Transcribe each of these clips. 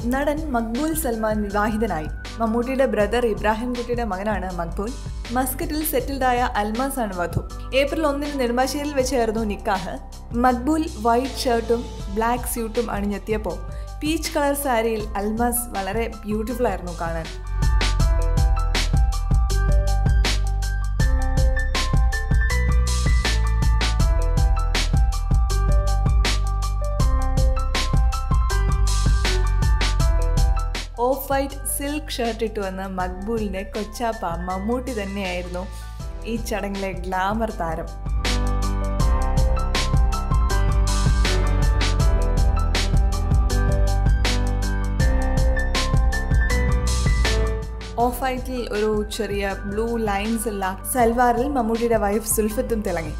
നടൻ മക്ബൂൽ സൽമാൻ വിവാഹിതനായി മമ്മൂട്ടിയുടെ ബ്രദർ ഇബ്രാഹിം കുട്ടിയുടെ മകനാണ് മക്ബൂൽ മസ്കറ്റിൽ സെറ്റിൽഡായ അൽമാസ് ആണ് വധു ഏപ്രിൽ ഒന്നിന് നെടുമ്പാശ്ശേരിയിൽ വെച്ചായിരുന്നു നിക്കാഹ് മക്ബൂൽ വൈറ്റ് ഷർട്ടും ബ്ലാക്ക് സ്യൂട്ടും അണിഞ്ഞെത്തിയപ്പോൾ പീച്ച് കളർ സാരിയിൽ അൽമാസ് വളരെ ബ്യൂട്ടിഫുൾ ആയിരുന്നു കാണാൻ ഓഫ് വൈറ്റ് സിൽക്ക് ഷർട്ട് ഇട്ട് വന്ന മക്ബൂലിന്റെ കൊച്ചാപ്പ മമ്മൂട്ടി തന്നെയായിരുന്നു ഈ ചടങ്ങിലെ ഗ്ലാമർ താരം ഓഫ് വൈറ്റിൽ ഒരു ചെറിയ ബ്ലൂ ലൈൻസ് ഉള്ള സൽവാറിൽ മമ്മൂട്ടിയുടെ വൈഫ് സുൽഫത്തും തിളങ്ങി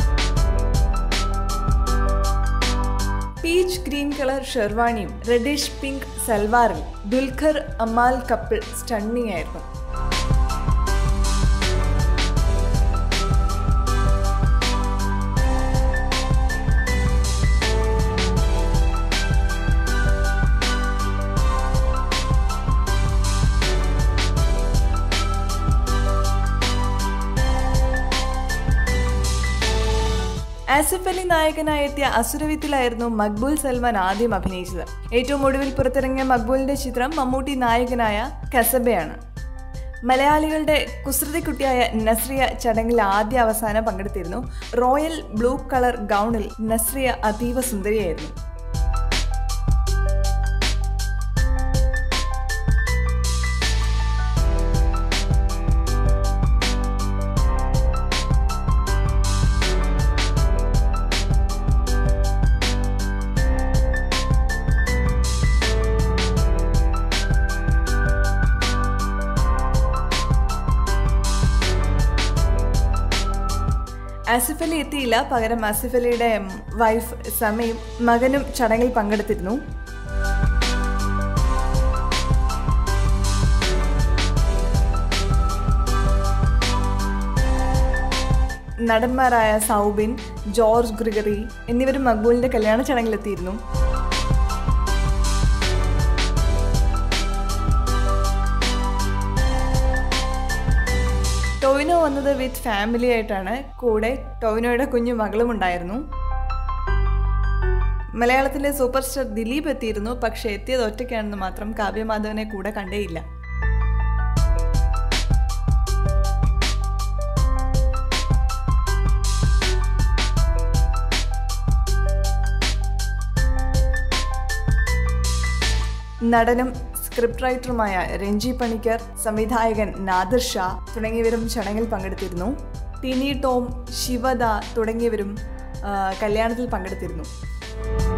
പീച്ച് ഗ്രീൻ കളർ ഷെർവാണിയും റെഡിഷ് പിങ്ക് സൽവാറിൽ ദുൽഖർ അമാൽ കപ്പിൾ സ്റ്റണ്ണിങ് ആയിരുന്നു ആസിഫ് അലി നായകനായെത്തിയ അസുരവിത്തിലായിരുന്നു മക്ബൂൽ സൽമാൻ ആദ്യം അഭിനയിച്ചത് ഏറ്റവും ഒടുവിൽ പുറത്തിറങ്ങിയ മക്ബൂലിന്റെ ചിത്രം മമ്മൂട്ടി നായകനായ കസബയാണ് മലയാളികളുടെ കുസൃതിക്കുട്ടിയായ നസ്രിയ ചടങ്ങിൽ ആദ്യ അവസാനം പങ്കെടുത്തിരുന്നു റോയൽ ബ്ലൂ കളർ ഗൗണിൽ നസ്രിയ അതീവ സുന്ദരിയായിരുന്നു ആസിഫ് അലി എത്തിയില്ല പകരം ആസിഫ് അലിയുടെ വൈഫ് സമയും മകനും ചടങ്ങിൽ പങ്കെടുത്തിരുന്നു നടന്മാരായ സൗബിൻ ജോർജ് ഗ്രിഗറി എന്നിവരും മക്ബൂലിന്റെ കല്യാണ ചടങ്ങിലെത്തിയിരുന്നു ടോവിനോ വന്നത് വിത്ത് ഫാമിലി ആയിട്ടാണ് കൂടെ ടോവിനോയുടെ കുഞ്ഞു മകളും ഉണ്ടായിരുന്നു മലയാളത്തിലെ സൂപ്പർ സ്റ്റാർ ദിലീപ് എത്തിയിരുന്നു പക്ഷേ എത്തിയത് ഒറ്റയ്ക്കാണെന്ന് മാത്രം കാവ്യമാധവനെ കൂടെ കണ്ടേയില്ല നടനും സ്ക്രിപ്റ്റ് റൈറ്ററുമായ രഞ്ജി പണിക്കർ സംവിധായകൻ നാദിർ ഷാ തുടങ്ങിയവരും ചടങ്ങിൽ പങ്കെടുത്തിരുന്നു ടിനി ടോം ശിവദ തുടങ്ങിയവരും ആ, കല്യാണത്തിൽ പങ്കെടുത്തിരുന്നു